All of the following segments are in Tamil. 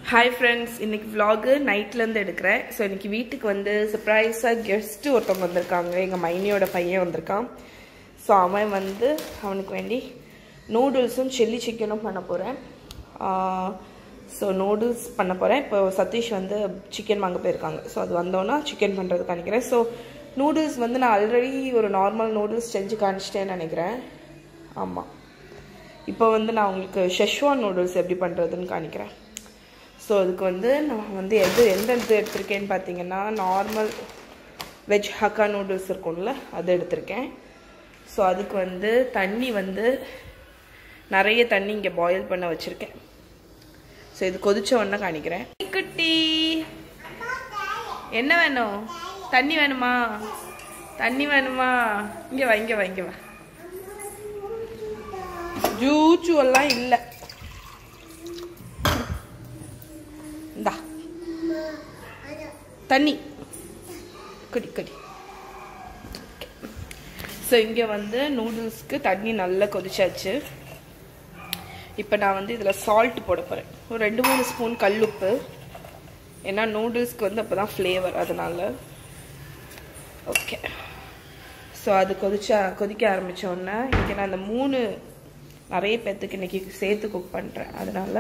ஹாய் ஃப்ரெண்ட்ஸ் இன்னைக்கு vlog நைட்லேருந்து எடுக்கிறேன் ஸோ இன்னைக்கு வீட்டுக்கு வந்து சர்ப்ரைஸாக கெஸ்ட்டு ஒருத்தவங்க வந்திருக்காங்க எங்கள் மைனியோட பையன் வந்திருக்கான் ஸோ அவன் வந்து அவனுக்கு வேண்டி நூடுல்ஸும் சில்லி சிக்கனும் பண்ண போகிறேன் ஸோ நூடுல்ஸ் பண்ண போகிறேன் இப்போ சதீஷ் வந்து சிக்கன் வாங்க போயிருக்காங்க ஸோ அது வந்தோன்னா சிக்கன் பண்ணுறது காணிக்கிறேன் ஸோ நூடுல்ஸ் வந்து நான் ஆல்ரெடி ஒரு நார்மல் நூடுல்ஸ் செஞ்சு காணிச்சிட்டேன்னு நினைக்கிறேன் ஆமாம் இப்போ வந்து நான் உங்களுக்கு ஷெஷ்வான் நூடுல்ஸ் எப்படி பண்ணுறதுன்னு காணிக்கிறேன் ஸோ அதுக்கு வந்து நான் வந்து எது எந்த இது எடுத்திருக்கேன்னு பார்த்தீங்கன்னா நார்மல் வெஜ் ஹக்கா நூடுல்ஸ் இருக்கும்ல அது எடுத்திருக்கேன் ஸோ அதுக்கு வந்து தண்ணி வந்து நிறைய தண்ணி இங்கே பாயில் பண்ண வச்சுருக்கேன் ஸோ இது கொதிச்ச உடனே காணிக்கிறேன் குட்டி என்ன வேணும் தண்ணி வேணுமா தண்ணி வேணுமா இங்கே வா இங்கே வா இங்கே வா ஜூச்சு எல்லாம் இல்லை இந்தா தண்ணி குடி குடி ஸோ இங்கே வந்து நூடுல்ஸ்க்கு தண்ணி நல்லா கொதிச்சாச்சு இப்போ நான் வந்து இதில் சால்ட் போட போகிறேன் ஒரு ரெண்டு மூணு ஸ்பூன் கல்லுப்பு ஏன்னா நூடுல்ஸ்க்கு வந்து அப்போ தான் ஃப்ளேவர் அதனால ஓகே ஸோ அது கொதிச்சா கொதிக்க ஆரம்பித்த உடனே இன்றைக்கி நான் அந்த மூணு நிறைய பேர்த்துக்கு இன்றைக்கி சேர்த்து குக் பண்ணுறேன் அதனால்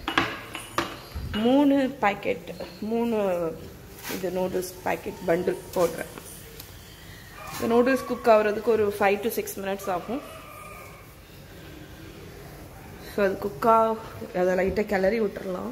மூணு பேக்கெட் மூணு இது நூடுல்ஸ் பேக்கெட் பண்டில் போடுறேன் இந்த நூடுல்ஸ் குக் ஆகுறதுக்கு ஒரு ஃபைவ் டு சிக்ஸ் மினிட்ஸ் ஆகும் ஸோ அது குக்காக அதை லைட்டாக கிளறி விட்டுறலாம்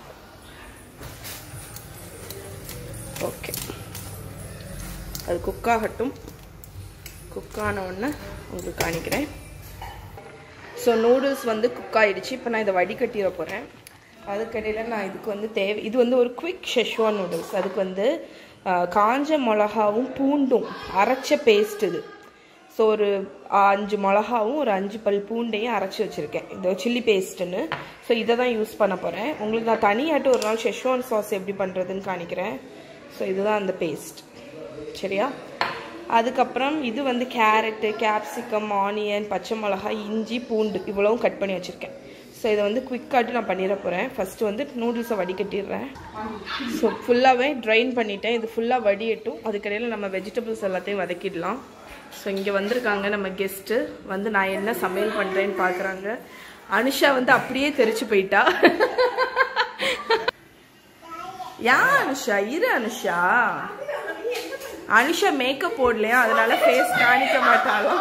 ஓகே அது குக்காகட்டும் குக்கான உடனே உங்களுக்கு காணிக்கிறேன் ஸோ நூடுல்ஸ் வந்து குக் ஆகிடுச்சு இப்போ நான் இதை வடிகட்டிட போகிறேன் அதுக்கடையில் நான் இதுக்கு வந்து தேவை இது வந்து ஒரு குவிக் ஷெஷ்வான் நூடுல்ஸ் அதுக்கு வந்து காஞ்ச மிளகாவும் பூண்டும் அரைச்ச பேஸ்ட் இது ஸோ ஒரு அஞ்சு மிளகாவும் ஒரு அஞ்சு பல் பூண்டையும் அரைச்சி வச்சுருக்கேன் இந்த சில்லி பேஸ்ட்டுன்னு ஸோ இதை தான் யூஸ் பண்ண போகிறேன் உங்களுக்கு நான் தனியாட்டு ஒரு நாள் ஷெஷ்வான் சாஸ் எப்படி பண்ணுறதுன்னு காணிக்கிறேன் ஸோ இதுதான் அந்த பேஸ்ட் சரியா அதுக்கப்புறம் இது வந்து கேரட்டு கேப்சிகம் ஆனியன் பச்சை மிளகாய் இஞ்சி பூண்டு இவ்வளவும் கட் பண்ணி வச்சுருக்கேன் ஸோ இதை வந்து குவிக்காட்டு நான் பண்ணிட போகிறேன் ஃபஸ்ட்டு வந்து நூடுல்ஸை வடிகட்டிடுறேன் ஸோ ஃபுல்லாகவே ட்ரைன் பண்ணிட்டேன் இது ஃபுல்லாக வடியட்டும் அதுக்கடையில் நம்ம வெஜிடபிள்ஸ் எல்லாத்தையும் வதக்கிடலாம் ஸோ இங்கே வந்திருக்காங்க நம்ம கெஸ்ட்டு வந்து நான் என்ன சமையல் பண்ணுறேன்னு பார்க்குறாங்க அனுஷா வந்து அப்படியே தெரிச்சு போயிட்டா யா அனுஷா இரு அனுஷா அனுஷா மேக்கப் போடலையா அதனால ஃபேஸ் காணிக்க மாட்டாலும்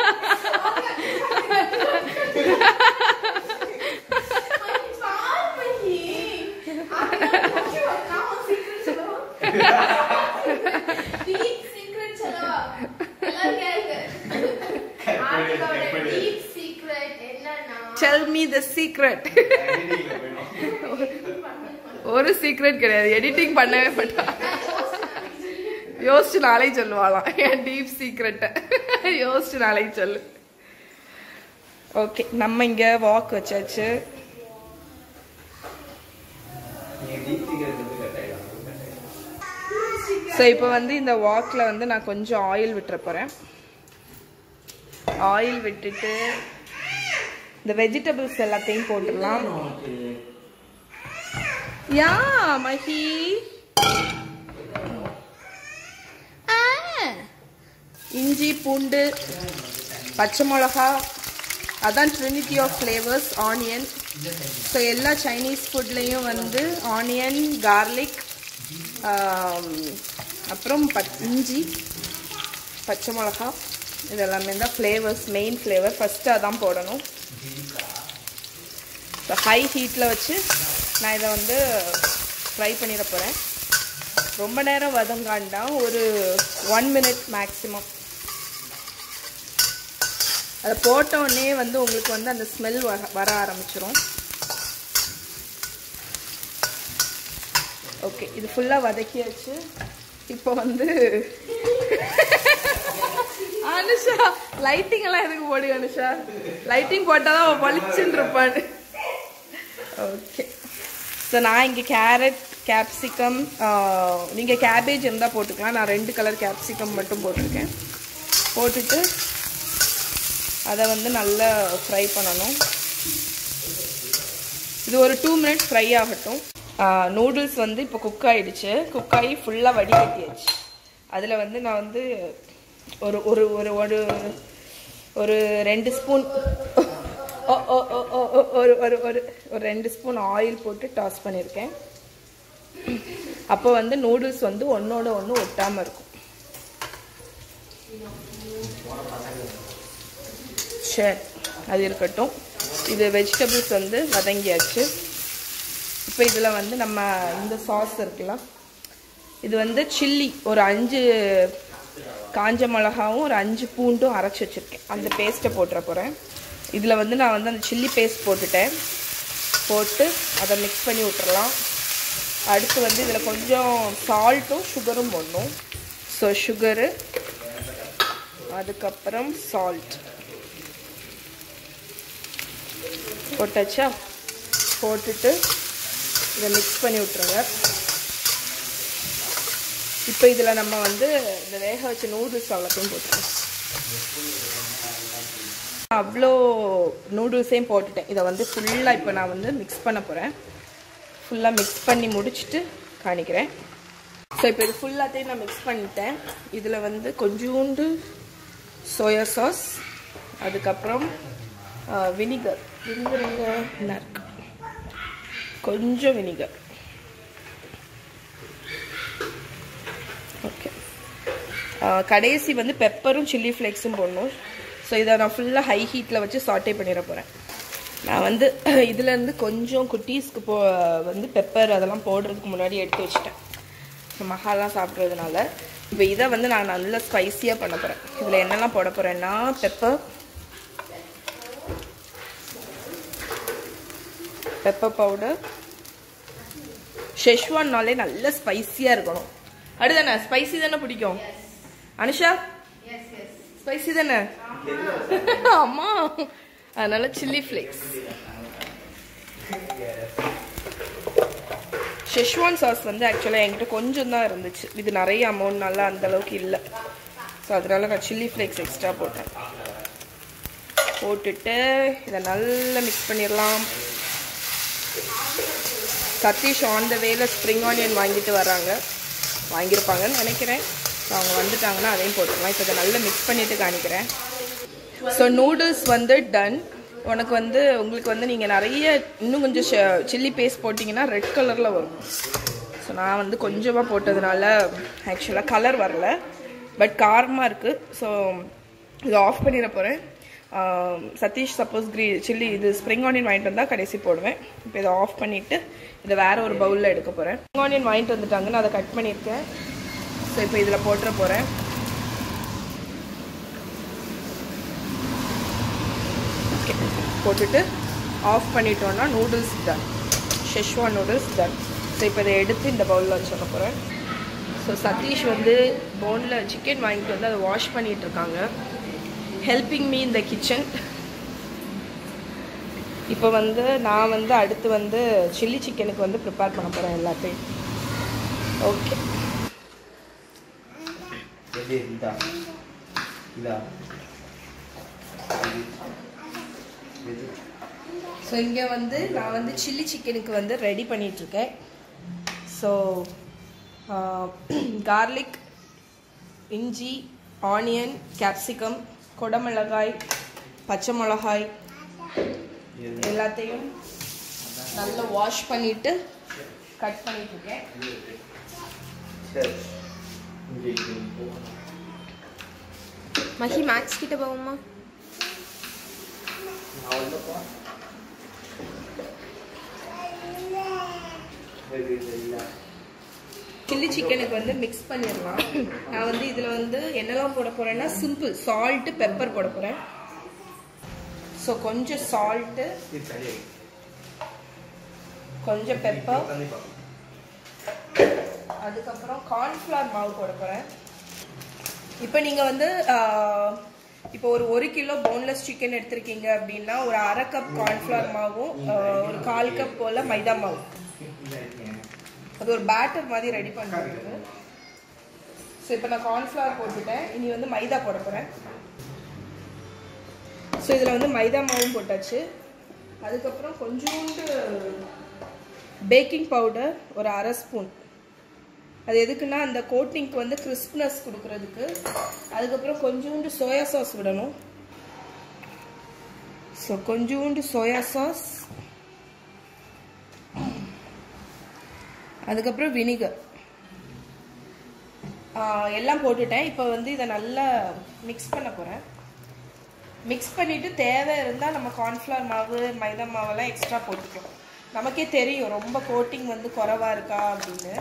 டெல் மீ த சீக்ரெட் ஒரு சீக்ரெட் கிடையாது எடிட்டிங் பண்ணவே மாட்டா யோசிச்சு நாளைக்கு சொல்லுவாளாம் என் டீப் சீக்ரெட்டை யோசிச்சு நாளைக்கு சொல்லு ஓகே நம்ம இங்கே வாக் வச்சாச்சு ஸோ இப்போ வந்து இந்த வாக்கில் வந்து நான் கொஞ்சம் ஆயில் விட்டுற போகிறேன் ஆயில் விட்டுட்டு இந்த வெஜிடபிள்ஸ் எல்லாத்தையும் போட்டுடலாம் யா மஹி இஞ்சி பூண்டு பச்சை மிளகா அதான் trinity of flavours onion so எல்லா சைனீஸ் ஃபுட்லேயும் வந்து ஆனியன் கார்லிக் அப்புறம் பச் இஞ்சி பச்சை மிளகா இதெல்லாமே தான் ஃப்ளேவர்ஸ் மெயின் ஃப்ளேவர் ஃபஸ்ட்டு அதான் போடணும் ஸோ ஹை ஹீட்டில் வச்சு நான் இதை வந்து ஃப்ரை பண்ணிட போகிறேன் ரொம்ப நேரம் வதங்காண்டாம் ஒரு ஒன் மினிட் மேக்ஸிமம் அதை போட்டோடனே வந்து உங்களுக்கு வந்து அந்த ஸ்மெல் வர வர ஆரம்பிச்சிரும் ஓகே இது ஃபுல்லாக வதக்கியாச்சு இப்போ வந்து அனுஷா லைட்டிங் எல்லாம் எதுக்கு போடு அனுஷா லைட்டிங் போட்டால் தான் அவன் பளிச்சுன்னு இருப்பான் ஓகே ஸோ நான் இங்கே கேரட் கேப்சிகம் நீங்கள் கேபேஜ் இருந்தால் போட்டுக்கலாம் நான் ரெண்டு கலர் கேப்சிகம் மட்டும் போட்டிருக்கேன் போட்டுட்டு அதை வந்து நல்லா ஃப்ரை பண்ணணும் இது ஒரு டூ மினிட்ஸ் ஃப்ரை ஆகட்டும் நூடுல்ஸ் வந்து இப்போ குக் ஆயிடுச்சு குக் ஆகி ஃபுல்லாக வடிகட்டியாச்சு அதில் வந்து நான் வந்து ஒரு ஒரு ஒரு ஒரு ஒரு ரெண்டு ஸ்பூன் ஓ ஓ ஓ ஓ ஓ, ஒரு ஒரு ஒரு ஒரு ரெண்டு ஸ்பூன் ஆயில் போட்டு டாஸ் பண்ணியிருக்கேன் அப்போ வந்து நூடுல்ஸ் வந்து ஒன்றோட ஒன்று ஒட்டாமல் இருக்கும் சரி அது இருக்கட்டும் இது வெஜிடபிள்ஸ் வந்து வதங்கியாச்சு இப்போ இதில் வந்து நம்ம இந்த சாஸ் இருக்குல்ல இது வந்து சில்லி ஒரு அஞ்சு காஞ்ச மிளகாவும் ஒரு அஞ்சு பூண்டும் அரைச்சி வச்சுருக்கேன் அந்த பேஸ்ட்டை போட்டுற போகிறேன் இதில் வந்து நான் வந்து அந்த சில்லி பேஸ்ட் போட்டுட்டேன் போட்டு அதை மிக்ஸ் பண்ணி விட்டுறலாம் அடுத்து வந்து இதில் கொஞ்சம் சால்ட்டும் சுகரும் போடணும் ஸோ சுகரு அதுக்கப்புறம் சால்ட் போட்டாச்சா போட்டுட்டு இதை மிக்ஸ் பண்ணி விட்ருங்க இப்போ இதில் நம்ம வந்து இந்த வேக வச்ச நூடுல்ஸ் அவ்வளோத்தையும் போட்டுருவோம் அவ்வளோ நூடுல்ஸையும் போட்டுட்டேன் இதை வந்து ஃபுல்லாக இப்போ நான் வந்து மிக்ஸ் பண்ண போகிறேன் ஃபுல்லாக மிக்ஸ் பண்ணி முடிச்சுட்டு காணிக்கிறேன் ஸோ இப்போ இது ஃபுல்லாத்தையும் நான் மிக்ஸ் பண்ணிட்டேன் இதில் வந்து கொஞ்சோண்டு சோயா சாஸ் அதுக்கப்புறம் வினிகர் வினிகர் எங்கே என்ன இருக்கு கொஞ்சம் வினிகர் ஓகே கடைசி வந்து பெப்பரும் சில்லி ஃப்ளேக்ஸும் போடணும் ஸோ இதை நான் ஃபுல்லாக ஹை ஹீட்டில் வச்சு சாட்டே பண்ணிட போகிறேன் நான் வந்து இதுலேருந்து கொஞ்சம் குட்டீஸ்க்கு போ வந்து பெப்பர் அதெல்லாம் போடுறதுக்கு முன்னாடி எடுத்து வச்சுட்டேன் ஸோ மசாலாம் சாப்பிட்றதுனால இப்போ இதை வந்து நான் நல்லா ஸ்பைஸியாக பண்ண போகிறேன் இதில் என்னெல்லாம் போட போகிறேன்னா பெப்பர் பெப்பர் பவுடர் ஷெஷ்வான்னாலே நல்ல ஸ்பைஸியாக இருக்கணும் அடுதானே ஸ்பைசி தானே பிடிக்கும் அனுஷா ஸ்பைசி தானே அம்மா அதனால சில்லி ஃப்ளேக்ஸ் ஷெஷ்வான் சாஸ் வந்து ஆக்சுவலாக என்கிட்ட கொஞ்சம் தான் இருந்துச்சு இது நிறைய அமௌண்ட் நல்லா அந்த அளவுக்கு இல்லை ஸோ அதனால நான் சில்லி ஃப்ளேக்ஸ் எக்ஸ்ட்ரா போட்டேன் போட்டுட்டு இதை நல்லா மிக்ஸ் பண்ணிடலாம் சதீஷ் ஆன் த வேல ஸ்ப்ரிங் ஆனியன் வாங்கிட்டு வராங்க வாங்கியிருப்பாங்கன்னு நினைக்கிறேன் ஸோ அவங்க வந்துட்டாங்கன்னா அதையும் போட்டுக்கலாம் இப்போ இதை நல்லா மிக்ஸ் பண்ணிட்டு காணிக்கிறேன் ஸோ நூடுல்ஸ் வந்து டன் உனக்கு வந்து உங்களுக்கு வந்து நீங்கள் நிறைய இன்னும் கொஞ்சம் சில்லி பேஸ்ட் போட்டிங்கன்னா ரெட் கலரில் வரும் ஸோ நான் வந்து கொஞ்சமாக போட்டதுனால ஆக்சுவலாக கலர் வரல பட் காரமாக இருக்குது ஸோ இதை ஆஃப் பண்ணிட போகிறேன் சதீஷ் சப்போஸ் க்ரீ சில்லி இது ஸ்ப்ரிங் ஆனியன் வாங்கிட்டு வந்தால் கடைசி போடுவேன் இப்போ இதை ஆஃப் பண்ணிவிட்டு இதை வேறு ஒரு பவுலில் எடுக்க போகிறேன் ஸ்ப்ரிங் ஆனியன் வாங்கிட்டு வந்துட்டாங்க நான் அதை கட் பண்ணியிருக்கேன் ஸோ இப்போ இதில் போட்டுற போகிறேன் ஓகே போட்டுட்டு ஆஃப் பண்ணிட்டோன்னா noodles done schezwan noodles done so இப்போ இதை எடுத்து இந்த பவுலில் வச்சுக்க போகிறேன் ஸோ சதீஷ் வந்து போனில் சிக்கன் வாங்கிட்டு வந்து அதை வாஷ் பண்ணிட்டு இருக்காங்க ஹெல்பிங் மீ இந்த கிச்சன் இப்போ வந்து நான் வந்து அடுத்து வந்து சில்லி சிக்கனுக்கு வந்து ப்ரிப்பேர் பண்ண போகிறேன் எல்லாத்தையும் ஓகே எது இதா இதா எது ஸோ இங்கே வந்து நான் வந்து சில்லி சிக்கனுக்கு வந்து ரெடி பண்ணிகிட்ருக்கேன் ஸோ கார்லிக் இஞ்சி ஆனியன் கேப்சிகம் கொடமிளகாய் பச்சை மிளகாய் எது எல்லாத்தையும் நல்லா வாஷ் பண்ணிவிட்டு கட் பண்ணிட்டுருக்கேன் சரி இங்கே இங்கே போ மஹி மேக்ஸ் கிட்ட போவோமா நான் வரலப்பா இது இல்லை சில்லி சிக்கனுக்கு வந்து மிக்ஸ் பண்ணிடலாம் நான் வந்து இதில் வந்து என்னெல்லாம் போட போகிறேன்னா சிம்பிள் சால்ட்டு பெப்பர் போட போகிறேன் ஸோ கொஞ்சம் சால்ட்டு இது சரி கொஞ்சம் பெப்பர் கண்டிப்பாக அதுக்கப்புறம் கார்ன்ஃப்ளவர் மாவு போட போகிறேன் இப்போ நீங்கள் வந்து ஆஹ், இப்போ ஒரு ஒரு கிலோ போன்லெஸ் சிக்கன் எடுத்திருக்கீங்க அப்படின்னா ஒரு அரை கப் கார்ன்ஃப்ளவர் மாவும் ஆஹ், ஒரு கால் கப் போல் மைதா மாவு அது ஒரு பேட்டர் மாதிரி ரெடி பண்ணுறது ஸோ இப்போ நான் கார்ன்ஃப்ளவர் போட்டுட்டேன் இனி வந்து மைதா போட போகிறேன் ஸோ இதில் வந்து மைதா மாவும் போட்டாச்சு அதுக்கப்புறம் கொஞ்சோண்டு பேக்கிங் பவுடர் ஒரு அரை ஸ்பூன் அது எதுக்குன்னா அந்த கோட்டிங்க்கு வந்து கிறிஸ்ப்னஸ் கொடுக்கறதுக்கு அதுக்கப்புறம் கொஞ்சோண்டு சோயா சாஸ் விடணும் ஸோ கொஞ்சோண்டு சோயா சாஸ் அதுக்கப்புறம் வினிகர் எல்லாம் போட்டுட்டேன் இப்போ வந்து இதை நல்லா மிக்ஸ் பண்ண போகிறேன் மிக்ஸ் பண்ணிவிட்டு தேவை இருந்தால் நம்ம கார்ன்ஃப்ளவர் மாவு மைதா மாவெல்லாம் எக்ஸ்ட்ரா போட்டுக்கலாம் நமக்கே தெரியும் ரொம்ப கோட்டிங் வந்து குறைவாக இருக்கா அப்படின்னு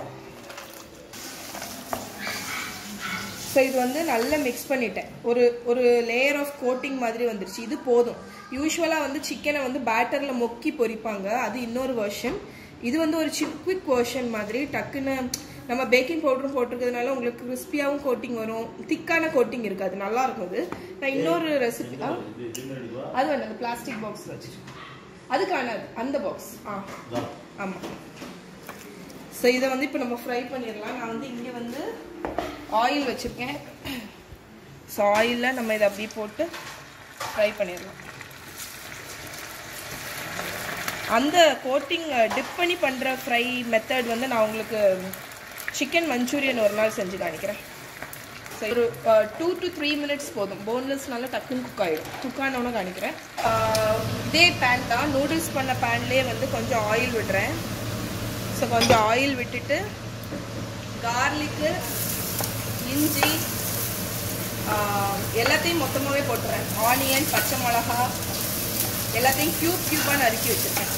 ஸோ இது வந்து நல்லா மிக்ஸ் பண்ணிட்டேன் ஒரு ஒரு லேயர் ஆஃப் கோட்டிங் மாதிரி வந்துருச்சு இது போதும் யூஸ்வலாக வந்து சிக்கனை வந்து பேட்டரில் மொக்கி பொரிப்பாங்க அது இன்னொரு வெர்ஷன் இது வந்து ஒரு சிப் குவிக் வெர்ஷன் மாதிரி டக்குன்னு நம்ம பேக்கிங் பவுடரும் போட்டிருக்கிறதுனால உங்களுக்கு கிறிஸ்பியாகவும் கோட்டிங் வரும் திக்கான கோட்டிங் இருக்காது நல்லா இருக்கும் அது நான் இன்னொரு ரெசிபி அது வேணும் அந்த பிளாஸ்டிக் பாக்ஸ் வச்சு அது காணாது அந்த பாக்ஸ் ஆ ஆமாம் ஸோ இதை வந்து இப்போ நம்ம ஃப்ரை பண்ணிடலாம் நான் வந்து இங்கே வந்து ஆயில் வச்சுருக்கேன் ஸோ ஆயிலில் நம்ம இதை அப்படியே போட்டு ஃப்ரை பண்ணிடலாம் அந்த கோட்டிங் டிப் பண்ணி பண்ணுற ஃப்ரை மெத்தட் வந்து நான் உங்களுக்கு சிக்கன் மஞ்சூரியன் ஒரு நாள் செஞ்சு காணிக்கிறேன் ஸோ ஒரு டூ டு த்ரீ மினிட்ஸ் போதும் போன்லெஸ்னால டக்குன்னு குக் ஆகிடும் குக் ஆனவொன்னே காணிக்கிறேன் இதே பேன் தான் நூடுல்ஸ் பண்ண பேன்லேயே வந்து கொஞ்சம் ஆயில் விடுறேன் ஸோ கொஞ்சம் ஆயில் விட்டுட்டு கார்லிக்கு இஞ்சி எல்லாத்தையும் மொத்தமாகவே போட்டுறேன் ஆனியன் பச்சை மிளகா எல்லாத்தையும் க்யூப் க்யூப்பாக நறுக்கி வச்சுருக்கேன்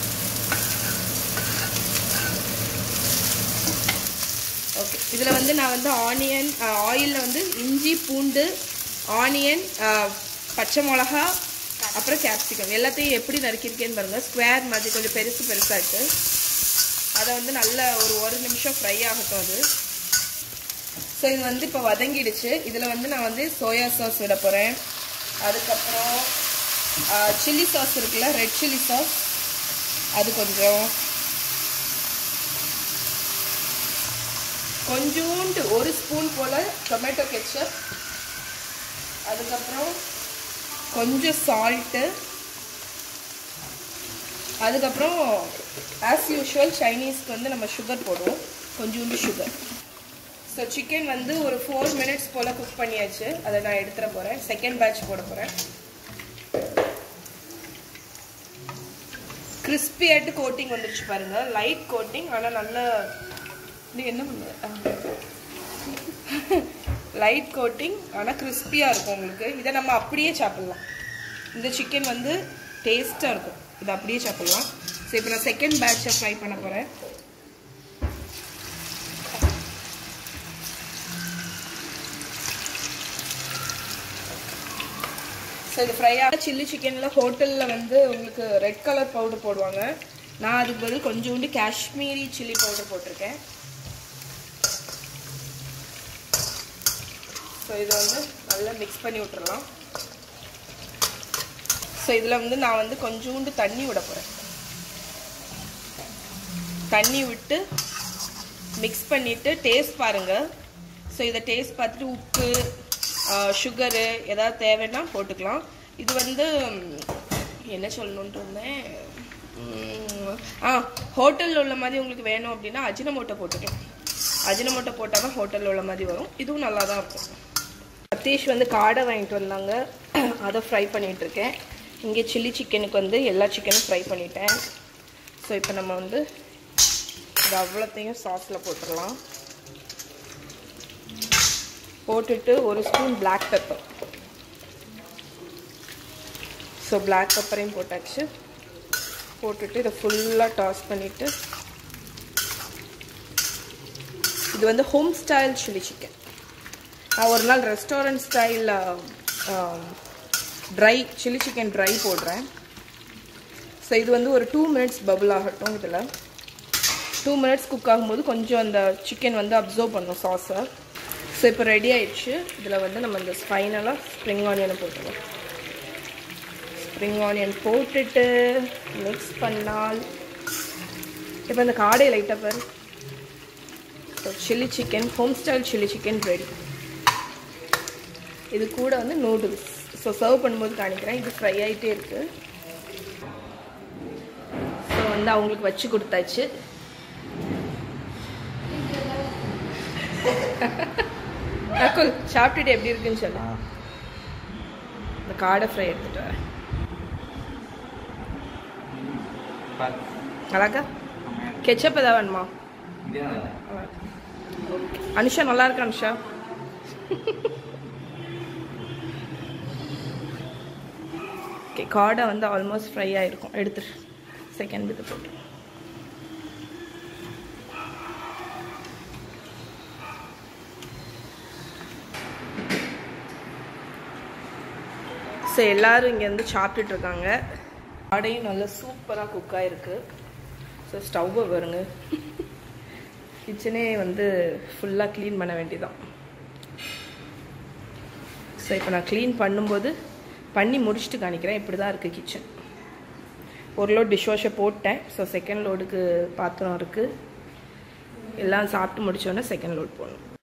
ஓகே இதில் வந்து நான் வந்து ஆனியன் ஆயிலில் வந்து இஞ்சி பூண்டு ஆனியன் பச்சை மிளகா அப்புறம் கேப்சிகம் எல்லாத்தையும் எப்படி நறுக்கியிருக்கேன்னு பாருங்கள் ஸ்கொயர் மாதிரி கொஞ்சம் பெருசு பெருசாக இருக்குது அதை வந்து நல்ல ஒரு ஒரு நிமிஷம் ஃப்ரை ஆகட்டும் அது ஸோ இது வந்து இப்போ வதங்கிடுச்சு இதில் வந்து நான் வந்து சோயா சாஸ் விட போகிறேன் அதுக்கப்புறம் சில்லி சாஸ் இருக்குல்ல ரெட் சில்லி சாஸ் அது கொஞ்சம் கொஞ்சோண்டு ஒரு ஸ்பூன் போல் டொமேட்டோ கெச்சப் அதுக்கப்புறம் கொஞ்சம் சால்ட்டு அதுக்கப்புறம் ஆஸ் யூஷுவல் சைனீஸ்க்கு வந்து நம்ம சுகர் போடுவோம் கொஞ்சோண்டு சுகர் ஸோ சிக்கன் வந்து ஒரு ஃபோர் மினிட்ஸ் போல் குக் பண்ணியாச்சு அதை நான் எடுத்துட போகிறேன் செகண்ட் பேட்ச் போட போகிறேன் கிறிஸ்பியாட்டு கோட்டிங் வந்துருச்சு பாருங்க லைட் கோட்டிங் ஆனால் நல்ல இது என்ன பண்ணுது லைட் கோட்டிங் ஆனால் கிறிஸ்பியாக இருக்கும் உங்களுக்கு இதை நம்ம அப்படியே சாப்பிட்லாம் இந்த சிக்கன் வந்து டேஸ்ட்டாக இருக்கும் இதை அப்படியே சாப்பிட்லாம் ஸோ இப்போ நான் செகண்ட் பேட்சை ஃப்ரை பண்ண போகிறேன் ஸோ இது ஃப்ரையாக சில்லி சிக்கனில் ஹோட்டலில் வந்து உங்களுக்கு ரெட் கலர் பவுடர் போடுவாங்க நான் அதுக்கு பதில் கொஞ்சோண்டு காஷ்மீரி சில்லி பவுடர் போட்டிருக்கேன் ஸோ இதை வந்து நல்லா மிக்ஸ் பண்ணி விட்டுறலாம் ஸோ இதில் வந்து நான் வந்து கொஞ்சோண்டு தண்ணி விட போகிறேன் தண்ணி விட்டு மிக்ஸ் பண்ணிவிட்டு டேஸ்ட் பாருங்கள் ஸோ இதை டேஸ்ட் பார்த்துட்டு உப்பு சுகரு ஏதாவது தேவைன்னா போட்டுக்கலாம் இது வந்து என்ன சொல்லணுன்ட்டு இருந்தேன் ஆ ஹோட்டலில் உள்ள மாதிரி உங்களுக்கு வேணும் அப்படின்னா அஜினமோட்டோ போட்டுக்கலாம் அஜினமோட்டோ போட்டால் தான் ஹோட்டலில் உள்ள மாதிரி வரும் இதுவும் நல்லா தான் இருக்கும் சதீஷ் வந்து காடை வாங்கிட்டு வந்தாங்க அதை ஃப்ரை பண்ணிகிட்ருக்கேன் இங்கே சில்லி சிக்கனுக்கு வந்து எல்லா சிக்கனும் ஃப்ரை பண்ணிட்டேன் ஸோ இப்போ நம்ம வந்து இது அவ்வளோத்தையும் சாஸில் போட்டுடலாம் போட்டுட்டு ஒரு spoon black pepper so black பெப்பரையும் போட்டாச்சு போட்டுட்டு இதை ஃபுல்லாக டாஸ் பண்ணிவிட்டு இது வந்து ஹோம் ஸ்டைல் சில்லி சிக்கன் நான் ஒரு நாள் ரெஸ்டாரண்ட் ஸ்டைலில் ட்ரை சில்லி சிக்கன் ட்ரை போடுறேன் ஸோ இது வந்து ஒரு டூ மினிட்ஸ் பபுள் ஆகட்டும் இதில் டூ மினிட்ஸ் குக் ஆகும்போது கொஞ்சம் அந்த சிக்கன் வந்து அப்சர்வ் பண்ணும் சாஸை ஸோ இப்போ ரெடி ஆயிடுச்சு இதில் வந்து நம்ம இந்த ஸ்பைனலாக ஸ்ப்ரிங் ஆனியனை போட்டுருவோம் ஸ்ப்ரிங் ஆனியன் போட்டுட்டு மிக்ஸ் பண்ணால் இப்போ இந்த காடை லைட்டாக பாரு so chilli chicken home style chilli chicken ready இது கூட வந்து நூடுல்ஸ் ஸோ சர்வ் பண்ணும்போது காணிக்கிறேன் இது ஃப்ரை ஆகிட்டே இருக்குது ஸோ வந்து அவங்களுக்கு வச்சு கொடுத்தாச்சு நக்குல் சாப்பிட்டுட்டு எப்படி இருக்குன்னு சொல்லு இந்த காடை ஃப்ரை எடுத்துட்டு வரேன் அழகா கெச்சப் ஏதாவது வேணுமா அனுஷா நல்லா இருக்கா அனுஷா ஓகே காடை வந்து ஆல்மோஸ்ட் ஃப்ரை ஆகிருக்கும் எடுத்துரு செகண்ட் இது போட்டு ஸோ எல்லோரும் இங்கேருந்து சாப்பிட்டுட்டு இருக்காங்க காடையும் நல்லா சூப்பராக குக் ஆகிருக்கு ஸோ ஸ்டவ்வை வருங்க கிச்சனே வந்து ஃபுல்லாக க்ளீன் பண்ண வேண்டியதான் ஸோ இப்போ நான் க்ளீன் பண்ணும்போது பண்ணி முடிச்சுட்டு காணிக்கிறேன் இப்படி தான் இருக்குது கிச்சன் ஒரு லோட் டிஷ் வாஷை போட்டேன் ஸோ செகண்ட் லோடுக்கு பாத்திரம் இருக்குது எல்லாம் சாப்பிட்டு முடிச்சோன்னே செகண்ட் லோட் போடணும்